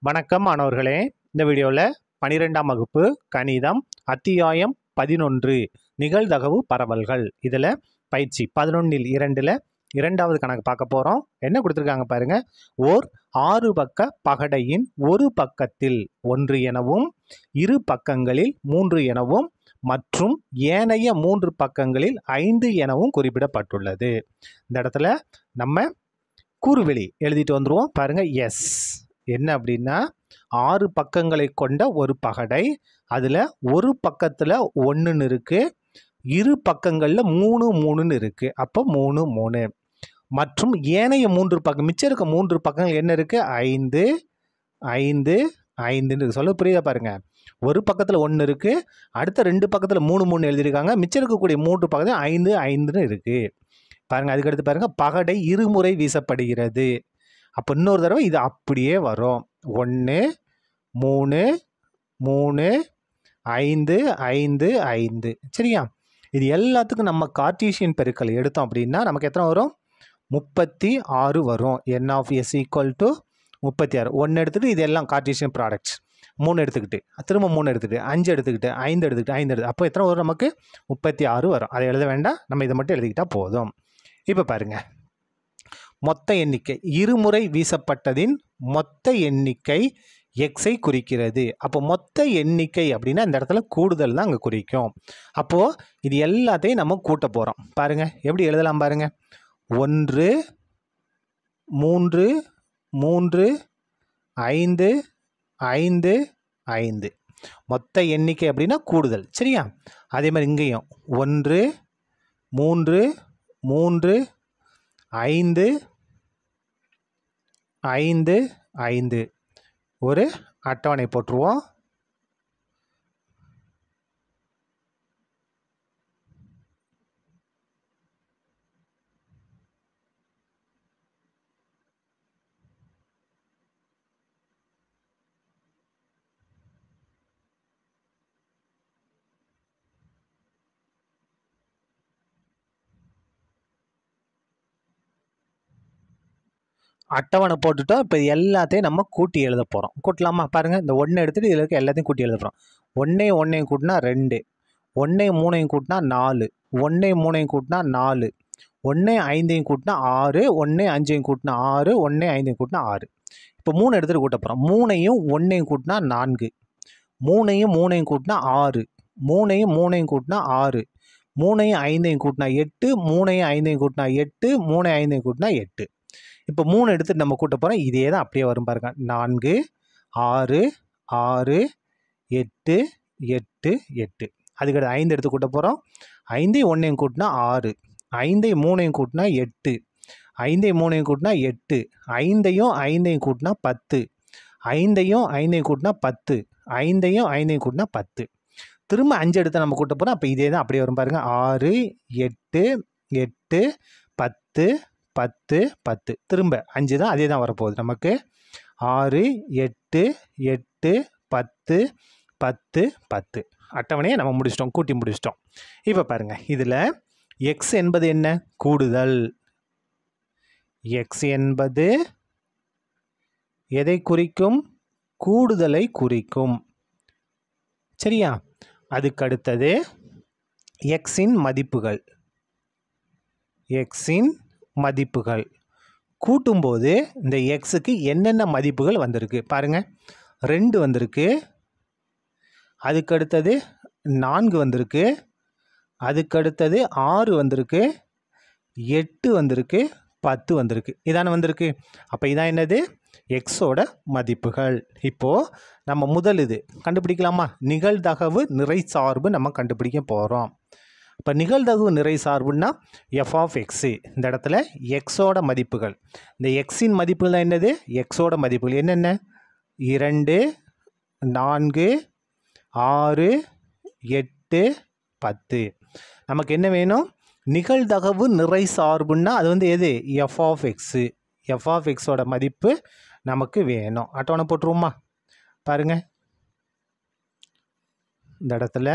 வணக்கம் மாணவர்களே இந்த வீடியோவில் பனிரெண்டாம் வகுப்பு கணிதம் அத்தியாயம் பதினொன்று நிகழ்தகவு பரவல்கள் இதில் பயிற்சி பதினொன்றில் இரண்டில் இரண்டாவது கணக்கு பார்க்க போகிறோம் என்ன கொடுத்துருக்காங்க பாருங்க ஓர் ஆறு பக்க பகடையின் ஒரு பக்கத்தில் ஒன்று எனவும் இரு பக்கங்களில் மூன்று எனவும் மற்றும் ஏனைய மூன்று பக்கங்களில் ஐந்து எனவும் குறிப்பிடப்பட்டுள்ளது இந்த இடத்துல நம்ம கூறுவெளி எழுதிட்டு வந்துருவோம் பாருங்க எஸ் என்ன அப்படின்னா ஆறு பக்கங்களை கொண்ட ஒரு பகடை அதில் ஒரு பக்கத்தில் ஒன்றுன்னு இருக்குது இரு பக்கங்களில் மூணு மூணுன்னு இருக்குது அப்போ மூணு மூணு மற்றும் ஏனைய மூன்று பக்கம் மிச்சம் இருக்க மூன்று பக்கங்கள் என்ன இருக்குது ஐந்து ஐந்து ஐந்துன்னு இருக்கு. சொல்ல புரியுதா பாருங்க ஒரு பக்கத்தில் ஒன்று இருக்குது அடுத்த ரெண்டு பக்கத்தில் மூணு மூணு எழுதியிருக்காங்க மிச்சம் இருக்கக்கூடிய மூன்று பக்கத்தில் ஐந்து ஐந்துன்னு இருக்குது பாருங்க அதுக்கடுத்து பாருங்க பகடை இருமுறை வீசப்படுகிறது அப்போ இன்னொரு தடவை இது அப்படியே வரும் ஒன்று மூணு மூணு ஐந்து ஐந்து ஐந்து சரியா இது எல்லாத்துக்கும் நம்ம கார்டீசியன் பெருக்கல் எடுத்தோம் அப்படின்னா நமக்கு எத்தனை வரும் முப்பத்தி ஆறு வரும் N of S equal to முப்பத்தி ஆறு ஒன்று எடுத்துகிட்டு இது எல்லாம் கார்டீசியன் ப்ராடக்ட்ஸ் மூணு எடுத்துக்கிட்டு திரும்ப மூணு எடுத்துக்கிட்டு அஞ்சு எடுத்துக்கிட்டு ஐந்து எடுத்துக்கிட்டு ஐந்து எடுத்து அப்போ எத்தனை வரும் நமக்கு முப்பத்தி ஆறு வரும் அதை எழுத வேண்டாம் நம்ம இதை மட்டும் எழுதிக்கிட்டால் போதும் இப்போ பாருங்க மொத்த எண்ணிக்கை இருமுறை வீசப்பட்டதின் மொத்த எண்ணிக்கை எக்ஸை குறிக்கிறது அப்போ மொத்த எண்ணிக்கை அப்படின்னா இந்த இடத்துல கூடுதல் தான் அங்கே குறிக்கும் அப்போது இது எல்லாத்தையும் நம்ம கூட்ட போகிறோம் பாருங்கள் எப்படி எழுதலாம் பாருங்கள் ஒன்று மூன்று மூன்று ஐந்து ஐந்து ஐந்து மொத்த எண்ணிக்கை அப்படின்னா கூடுதல் சரியா அதே மாதிரி இங்கேயும் ஒன்று மூன்று மூன்று ஐந்து ஐந்து ஐந்து ஒரு அட்டவணை போட்டுருவோம் அட்டவணை போட்டுட்டோம் இப்போ இது எல்லாத்தையும் நம்ம கூட்டி எழுத போகிறோம் கூட்டலாமா பாருங்கள் இந்த ஒன்று எடுத்துகிட்டு இதில் இருக்க எல்லாத்தையும் கூட்டி எழுத போகிறோம் ஒன்றையும் ஒன்றையும் கூட்டினா ரெண்டு ஒன்றையும் மூணையும் கூட்டினா நாலு ஒன்றையும் மூணையும் கூட்டினா நாலு ஒன்றையும் ஐந்தையும் கூட்டினா ஆறு ஒன்றையும் அஞ்சையும் கூட்டினா ஆறு ஒன்றையும் ஐந்தையும் கூட்டினா ஆறு இப்போ மூணு எடுத்துகிட்டு கூட்ட போகிறோம் மூணையும் ஒன்றையும் கூட்டினா நான்கு மூணையும் மூணையும் கூட்டினா ஆறு மூணையும் மூணையும் கூட்டினா ஆறு மூணையும் ஐந்தையும் கூட்டினா எட்டு மூணையும் ஐந்தையும் கூட்டினா எட்டு மூணு ஐந்தையும் கூட்டினா எட்டு இப்போ மூணு எடுத்துட்டு நம்ம கூட்ட போகிறோம் இதே தான் அப்படியே வரும் பாருங்க நான்கு ஆறு ஆறு எட்டு எட்டு எட்டு அதுக்கடுத்து ஐந்து எடுத்து கூட்ட போகிறோம் ஐந்தையும் ஒன்றையும் கூட்டினா ஆறு ஐந்தையும் மூணையும் கூட்டினா எட்டு ஐந்தையும் மூணையும் கூட்டினா எட்டு ஐந்தையும் ஐந்தையும் கூட்டினா பத்து ஐந்தையும் ஐந்தையும் கூட்டினா பத்து ஐந்தையும் ஐந்தையும் கூட்டினா பத்து திரும்ப அஞ்சு எடுத்து நம்ம கூட்ட போகிறோம் அப்போ இதே தான் அப்படியே வரும் பாருங்க ஆறு எட்டு எட்டு பத்து பத்து பத்து திரும்ப அஞ்சு தான் அதே தான் வரப்போகுது நமக்கு ஆறு எட்டு எட்டு பத்து பத்து பத்து அட்டவணையை நம்ம முடிச்சிட்டோம் கூட்டி முடிச்சிட்டோம் இப்போ பாருங்கள் இதில் எக்ஸ் என்பது என்ன கூடுதல் எக்ஸ் என்பது எதை குறிக்கும் கூடுதலை குறிக்கும் சரியா அதுக்கு அடுத்தது எக்ஸின் மதிப்புகள் எக்ஸின் மதிப்புகள் கூட்டும்போது இந்த எக்ஸுக்கு என்னென்ன மதிப்புகள் வந்திருக்கு பாருங்க ரெண்டு வந்திருக்கு அதுக்கு அடுத்தது நான்கு வந்திருக்கு அதுக்கு அடுத்தது ஆறு வந்திருக்கு எட்டு வந்திருக்கு பத்து வந்திருக்கு இதானே வந்திருக்கு அப்போ இதான் என்னது எக்ஸோட மதிப்புகள் இப்போது நம்ம முதல் இது கண்டுபிடிக்கலாமா நிகழ்தகவு நிறை சார்பு நம்ம கண்டுபிடிக்க போகிறோம் இப்போ நிகழ்தகவு நிறை சார்புன்னா எஃப் ஆஃப் எக்ஸு இந்த இடத்துல எக்ஸோட மதிப்புகள் இந்த எக்ஸின் மதிப்புகள் தான் என்னது எக்ஸோட மதிப்புகள் என்னென்ன இரண்டு நான்கு ஆறு எட்டு பத்து நமக்கு என்ன வேணும் நிகழ்தகவு நிறை சார்புன்னா அது வந்து எது F of X F of எக்ஸோட மதிப்பு நமக்கு வேணும் அட்டவணை போட்டுருவோமா பாருங்கள் இந்த இடத்துல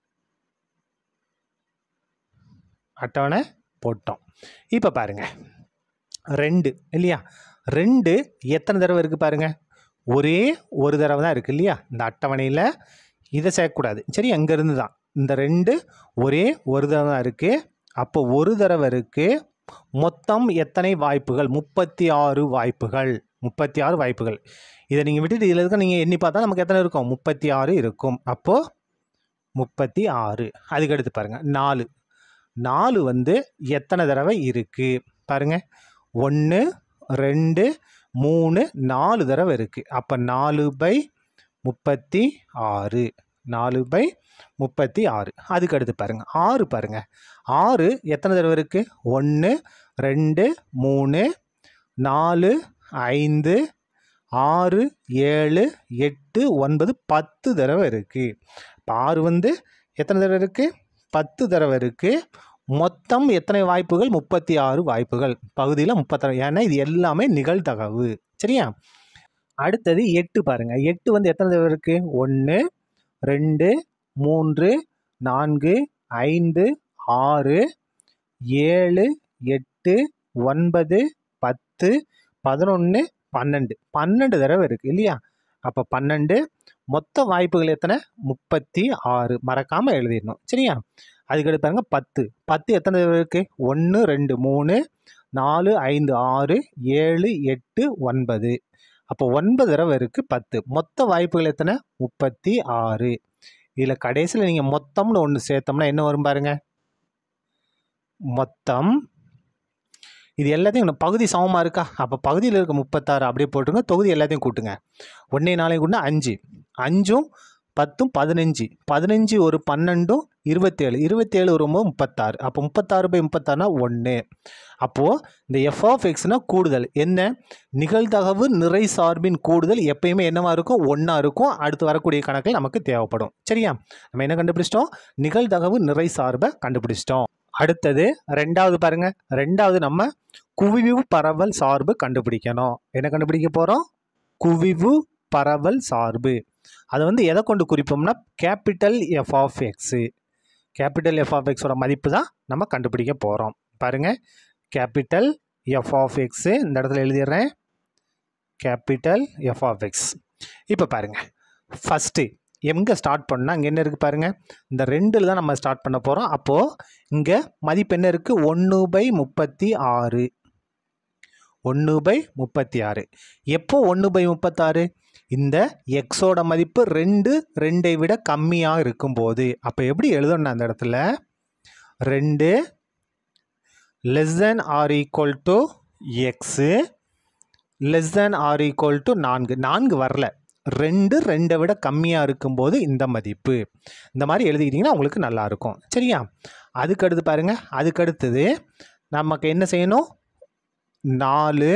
அட்டவணை போட்டோம் இப்போ பாருங்க ரெண்டு இல்லையா ரெண்டு எத்தனை தடவை இருக்குது பாருங்க ஒரே ஒரு தடவை தான் இருக்குது இல்லையா இந்த அட்டவணையில் இதை சேர்க்கக்கூடாது சரி அங்கேருந்து தான் இந்த ரெண்டு ஒரே ஒரு தடவை தான் இருக்குது அப்போ ஒரு தடவை இருக்குது மொத்தம் எத்தனை வாய்ப்புகள் முப்பத்தி ஆறு வாய்ப்புகள் முப்பத்தி ஆறு வாய்ப்புகள் இதை நீங்கள் விட்டுட்டு இதில் இருக்க நீங்கள் எண்ணி பார்த்தா நமக்கு எத்தனை இருக்கும் முப்பத்தி ஆறு இருக்கும் அப்போது முப்பத்தி ஆறு அதுக்கு அடுத்து பாருங்கள் நாலு நாலு வந்து எத்தனை தடவை இருக்குது பாருங்கள் ஒன்று ரெண்டு மூணு நாலு தடவை இருக்குது அப்போ நாலு பை முப்பத்தி ஆறு நாலு பை முப்பத்தி ஆறு அதுக்கு அடுத்து பாருங்கள் ஆறு பாருங்கள் ஆறு எத்தனை தடவை இருக்குது ஒன்று ரெண்டு மூணு நாலு ஐந்து ஆறு ஏழு எட்டு ஒன்பது பத்து தடவை இருக்குது இப்போ ஆறு வந்து எத்தனை தடவை இருக்குது பத்து தடவை இருக்குது மொத்தம் எத்தனை வாய்ப்புகள் முப்பத்தி ஆறு வாய்ப்புகள் பகுதியில் முப்பத்தாறு ஏன்னா இது எல்லாமே நிகழ்தகவு சரியா அடுத்தது எட்டு பாருங்கள் எட்டு வந்து எத்தனை தடவை இருக்குது ஒன்று ரெண்டு மூன்று நான்கு ஐந்து ஆறு ஏழு எட்டு ஒன்பது பத்து பதினொன்று பன்னெண்டு பன்னெண்டு தடவை இருக்குது இல்லையா அப்போ பன்னெண்டு மொத்த வாய்ப்புகள் எத்தனை முப்பத்தி ஆறு மறக்காமல் எழுதிடணும் சரியா அதுக்கடுத்து பாருங்க பத்து பத்து எத்தனை தடவை இருக்குது ஒன்று ரெண்டு மூணு நாலு ஐந்து ஆறு ஏழு எட்டு ஒன்பது அப்போ ஒன்பது தடவை இருக்குது பத்து மொத்த வாய்ப்புகள் எத்தனை முப்பத்தி ஆறு இதில் கடைசியில் நீங்கள் மொத்தம்னு ஒன்று சேர்த்தோம்னா என்ன வரும் பாருங்க மொத்தம் இது எல்லாத்தையும் இன்னும் பகுதி சமமாக இருக்கா அப்போ பகுதியில் இருக்க முப்பத்தாறு அப்படியே போட்டுங்க தொகுதி எல்லாத்தையும் கூட்டுங்க ஒன்றே நாளையும் கூட்டினா அஞ்சு அஞ்சும் பத்தும் பதினஞ்சு பதினஞ்சு ஒரு பன்னெண்டும் இருபத்தேழு இருபத்தேழு ஒரு ஒம்பது முப்பத்தாறு அப்போ முப்பத்தாறு பை முப்பத்தாறுனா ஒன்று அப்போது இந்த எஃப் ஆஃப் எக்ஸ்னால் கூடுதல் என்ன நிகழ்தகவு நிறை சார்பின் கூடுதல் எப்பயுமே என்னவா இருக்கும் ஒன்றா இருக்கும் அடுத்து வரக்கூடிய கணக்கில் நமக்கு தேவைப்படும் சரியா நம்ம என்ன கண்டுபிடிச்சிட்டோம் நிகழ்தகவு நிறை சார்பை கண்டுபிடிச்சிட்டோம் அடுத்தது ரெண்டாவது பாருங்க ரெண்டாவது நம்ம குவிவு பரவல் சார்பு கண்டுபிடிக்கணும் என்ன கண்டுபிடிக்க போகிறோம் குவிவு பரவல் சார்பு அதை வந்து எதை கொண்டு குறிப்போம்னா capital F of X capital F of எக்ஸோட மதிப்பு தான் நம்ம கண்டுபிடிக்க போகிறோம் பாருங்க கேபிட்டல் எஃப் ஆஃப் எக்ஸு இந்த இடத்துல எழுதிடுறேன் கேபிட்டல் எஃப் ஆஃப் எக்ஸ் இப்போ பாருங்க ஃபஸ்ட்டு எங்கே ஸ்டார்ட் பண்ணால் இங்கே என்ன இருக்குது பாருங்கள் இந்த ரெண்டில் தான் நம்ம ஸ்டார்ட் பண்ண போகிறோம் அப்போது இங்கே மதிப்பு என்ன இருக்குது ஒன்று பை முப்பத்தி ஆறு ஒன்று பை முப்பத்தி ஆறு எப்போ ஒன்று பை முப்பத்தாறு இந்த எக்ஸோட மதிப்பு ரெண்டு ரெண்டை விட கம்மியாக இருக்கும்போது அப்போ எப்படி எழுதணும் அந்த இடத்துல ரெண்டு less than or equal to X less than or equal to நான்கு நான்கு வரல ரெண்டு ரெண்டை விட கம்மியாக இருக்கும்போது இந்த மதிப்பு இந்த மாதிரி எழுதிக்கிட்டிங்கன்னா உங்களுக்கு நல்லாயிருக்கும் சரியா அதுக்கு அடுத்து பாருங்கள் அதுக்கு அடுத்தது நமக்கு என்ன செய்யணும் நாலு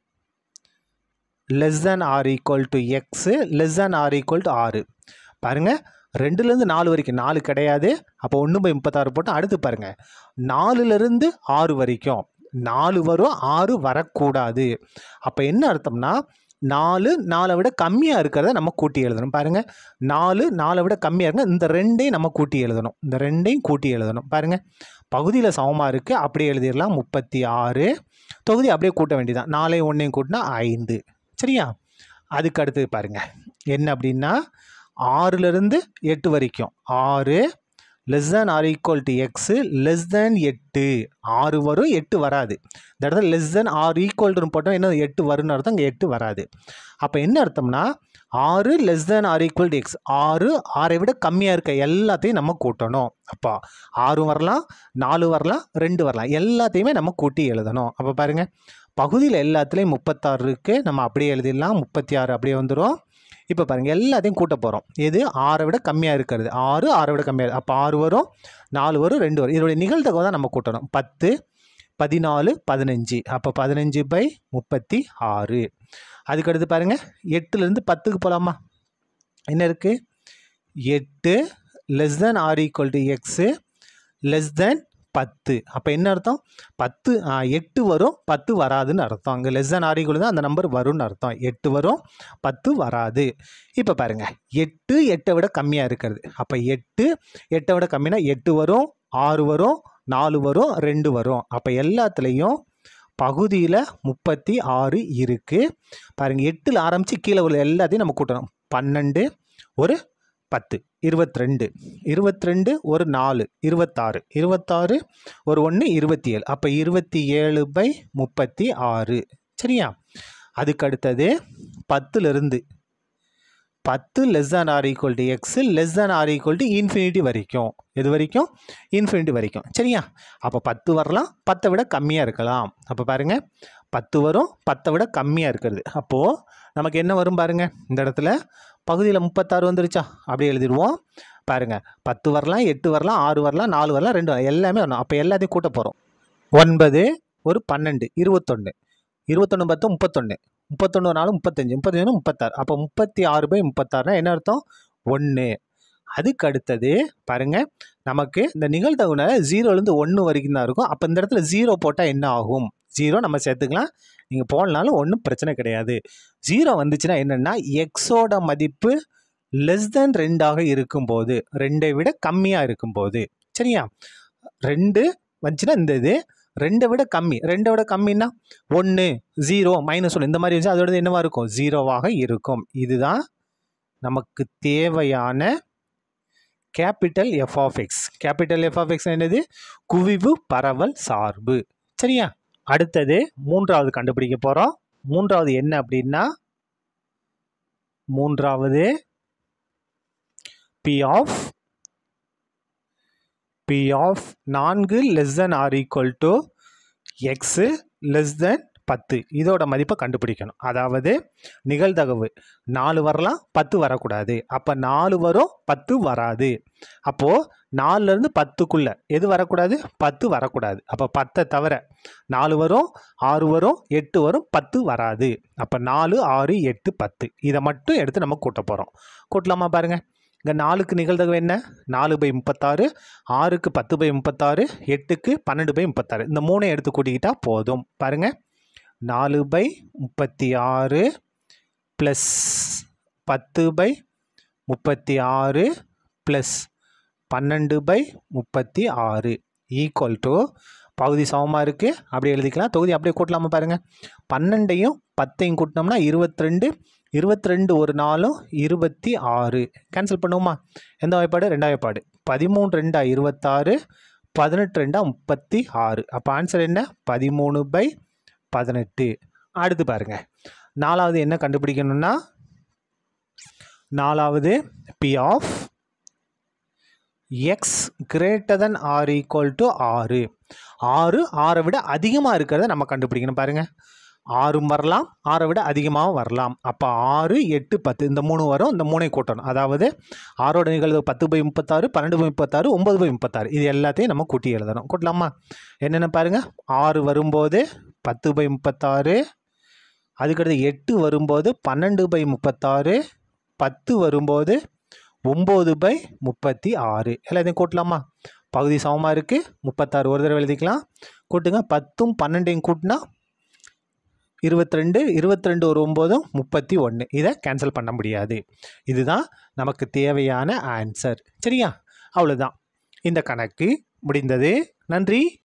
less than or equal to X less than or equal to ஆறு பாருங்கள் ரெண்டுலேருந்து நாலு வரைக்கும் நாலு கிடையாது அப்போ ஒன்று பை முப்பத்தாறு போட்டு அடுத்து பாருங்கள் நாலுலேருந்து ஆறு வரைக்கும் நாலு வரும் ஆறு வரக்கூடாது அப்போ என்ன அர்த்தம்னா நாலு நாலை விட கம்மியாக இருக்கிறத நம்ம கூட்டி எழுதணும் பாருங்கள் நாலு நாலை விட கம்மியாக இருக்குங்க இந்த ரெண்டையும் நம்ம கூட்டி எழுதணும் இந்த ரெண்டையும் கூட்டி எழுதணும் பாருங்கள் பகுதியில் சமமாக இருக்குது அப்படியே எழுதிடலாம் முப்பத்தி ஆறு தொகுதி அப்படியே கூட்ட வேண்டியதான் நாலையும் ஒன்றையும் கூட்டினா ஐந்து சரியா அதுக்கு அடுத்து பாருங்கள் என்ன அப்படின்னா ஆறுலேருந்து எட்டு வரைக்கும் ஆறு less than or equal to X less than எட்டு ஆறு வரும் எட்டு வராது இந்த இடத்துல less than or equal to போட்டோம் என்ன எட்டு வரும்னு அர்த்தம் இங்கே எட்டு வராது அப்போ என்ன அர்த்தம்னா ஆறு less than or equal to X ஆறு ஆறை விட கம்மியாக இருக்க எல்லாத்தையும் நம்ம கூட்டணும் அப்போ ஆறு வரலாம் நாலு வரலாம் ரெண்டு வரலாம் எல்லாத்தையுமே நம்ம கூட்டி எழுதணும் அப்போ பாருங்கள் பகுதியில் எல்லாத்துலேயும் முப்பத்தாறு இருக்குது நம்ம அப்படியே எழுதிடலாம் முப்பத்தி ஆறு அப்படியே வந்துடும் இப்போ பாருங்கள் எல்லாத்தையும் கூட்ட போகிறோம் எது ஆறை விட கம்மியாக இருக்கிறது ஆறு ஆறை விட கம்மியாக அப்போ ஆறு வரும் நாலு வரும் ரெண்டு வரும் இதோடைய நிகழ்தகவை தான் நம்ம கூட்டணும் பத்து பதினாலு பதினஞ்சு அப்போ பதினஞ்சு பை முப்பத்தி ஆறு அதுக்கடுத்து பாருங்கள் எட்டுலேருந்து பத்துக்கு போகலாமா என்ன இருக்குது எட்டு less than or equal to X less than பத்து அப்போ என்ன அர்த்தம் பத்து ஆ, எட்டு வரும் பத்து வராதுன்னு அர்த்தம் அங்கே லெஸ் தென் ஆர் ஈக்குவல் தான் அந்த நம்பர் வரும்னு அர்த்தம் எட்டு வரும் பத்து வராது இப்போ பாருங்கள் எட்டு எட்டை விட கம்மியாக இருக்கிறது அப்போ எட்டு எட்டை விட கம்மினா எட்டு வரும் ஆறு வரும் நாலு வரும் ரெண்டு வரும் அப்போ எல்லாத்துலேயும் பகுதியில் முப்பத்தி ஆறு இருக்குது பாருங்கள் எட்டில் ஆரம்பித்து கீழே உள்ள எல்லாத்தையும் நம்ம கூட்டணும் பன்னெண்டு ஒரு பத்து இருபத்தி ரெண்டு இருபத்தி ரெண்டு ஒரு நாலு இருபத்தாறு இருபத்தாறு ஒரு ஒன்று இருபத்தி ஏழு அப்போ இருபத்தி ஏழு பை முப்பத்தி ஆறு சரியா அதுக்கு அடுத்தது பத்துலேருந்து பத்து less than or equal to X less than or equal to infinity வரைக்கும் எது வரைக்கும் இன்ஃபினிட்டி வரைக்கும் சரியா அப்போ பத்து வரலாம் பத்தை விட கம்மியாக இருக்கலாம் அப்போ பாருங்கள் பத்து வரும் பத்தை விட கம்மியாக இருக்கிறது அப்போது நமக்கு என்ன வரும் பாருங்கள் இந்த இடத்துல பகுதியில் முப்பத்தாறு வந்துருச்சா அப்படியே எழுதிடுவோம் பாருங்கள் பத்து வரலாம் எட்டு வரலாம் ஆறு வரலாம் நாலு வரலாம் ரெண்டு வரலாம் எல்லாமே வரணும் அப்போ எல்லாத்தையும் கூட்ட போகிறோம் ஒன்பது ஒரு பன்னெண்டு இருபத்தொன்று இருபத்தொன்று பத்து முப்பத்தொன்று முப்பத்தொன்று நாலு முப்பத்தஞ்சு முப்பத்தஞ்சு முப்பத்தாறு அப்போ முப்பத்தி ஆறு பை முப்பத்தாறுனா என்ன அர்த்தம் ஒன்று அதுக்கு அடுத்தது பாருங்க நமக்கு இந்த நிகழ்தகவுல ஜீரோலேருந்து ஒன்று வரைக்கும் தான் இருக்கும் அப்போ இந்த இடத்துல ஜீரோ போட்டால் என்ன ஆகும் ஜீரோ நம்ம சேர்த்துக்கலாம் நீங்கள் போடனாலும் ஒன்றும் பிரச்சனை கிடையாது ஜீரோ வந்துச்சுன்னா என்னென்னா எக்ஸோட மதிப்பு லெஸ் தென் ரெண்டாக இருக்கும்போது ரெண்டை விட கம்மியாக இருக்கும்போது சரியா ரெண்டு வந்துச்சுன்னா இந்த இது ரெண்டை விட கம்மி ரெண்டை விட கம்மின்னா ஒன்று ஜீரோ மைனஸ் ஒன்று இந்த மாதிரி இருந்துச்சு அதோட என்னவா இருக்கும் ஜீரோவாக இருக்கும் இதுதான் நமக்கு தேவையான capital F of X capital F of X என்னது குவிவு பரவல் சார்பு சரியா அடுத்தது மூன்றாவது கண்டுபிடிக்க போகிறோம் மூன்றாவது என்ன அப்படின்னா மூன்றாவது பி ஆஃப் பி ஆஃப் நான்கு less than or equal to X less than பத்து இதோட மதிப்பை கண்டுபிடிக்கணும் அதாவது நிகழ்தகவு நாலு வரலாம் பத்து வரக்கூடாது அப்போ நாலு வரும் பத்து வராது அப்போது நாலுலேருந்து பத்துக்குள்ளே எது வரக்கூடாது பத்து வரக்கூடாது அப்போ பத்தை தவிர நாலு வரும் ஆறு வரும் எட்டு வரும் பத்து வராது அப்போ நாலு ஆறு எட்டு பத்து இதை மட்டும் எடுத்து நம்ம கூட்ட போகிறோம் கூட்டலாமா பாருங்கள் இங்கே நாலுக்கு நிகழ்தகவு என்ன நாலு பை முப்பத்தாறு ஆறுக்கு பத்து பை முப்பத்தாறு எட்டுக்கு பன்னெண்டு பை முப்பத்தாறு இந்த மூணை எடுத்து கூட்டிக்கிட்டா போதும் பாருங்கள் நாலு பை முப்பத்தி ஆறு ப்ளஸ் பத்து பை முப்பத்தி ஆறு ப்ளஸ் பன்னெண்டு பை முப்பத்தி ஆறு ஈக்குவல் டு பகுதி சமமாக இருக்குது அப்படி எழுதிக்கலாம் தொகுதி அப்படியே கூட்டலாமா பாருங்கள் பன்னெண்டையும் பத்தையும் கூட்டினோம்னா இருபத்தி ரெண்டு இருபத்தி ரெண்டு ஒரு நாளும் இருபத்தி ஆறு கேன்சல் பண்ணுவோமா எந்த வாய்ப்பாடு ரெண்டாம் வாய்ப்பாடு பதிமூணு ரெண்டா இருபத்தாறு பதினெட்டு ரெண்டா முப்பத்தி ஆறு அப்போ ஆன்சர் என்ன பதிமூணு பை பதினெட்டு அடுத்து பாருங்க நாலாவது என்ன கண்டுபிடிக்கணும்னா நாலாவது P of X greater than or equal to ஆறு ஆறு ஆறை விட அதிகமாக இருக்கிறத நம்ம கண்டுபிடிக்கணும் பாருங்கள் ஆறும் வரலாம் ஆறை விட அதிகமாகவும் வரலாம் அப்போ ஆறு எட்டு பத்து இந்த மூணு வரும் இந்த மூணை கூட்டணும் அதாவது ஆறோட நிகழ்வு பத்து பை முப்பத்தாறு பன்னெண்டு பை முப்பத்தாறு ஒம்பது பை முப்பத்தாறு இது எல்லாத்தையும் நம்ம கூட்டி எழுதணும் கூட்டலாமா என்னென்ன பாருங்கள் ஆறு வரும்போது பத்து பை முப்பத்தாறு அதுக்கடுத்து எட்டு வரும்போது பன்னெண்டு பை முப்பத்தாறு பத்து வரும்போது ஒம்பது பை முப்பத்தி ஆறு எல்லாத்தையும் கூட்டலாமா பகுதி சமமாக இருக்குது முப்பத்தாறு ஒரு தடவை எழுதிக்கலாம் கூட்டுங்க பத்தும் பன்னெண்டையும் கூட்டினா இருபத்தி ரெண்டு இருபத்தி ரெண்டு ஒரு ஒம்போதும் முப்பத்தி ஒன்று இதை கேன்சல் பண்ண முடியாது இதுதான் நமக்கு தேவையான ஆன்சர் சரியா அவ்வளோதான் இந்த கணக்கு முடிந்தது நன்றி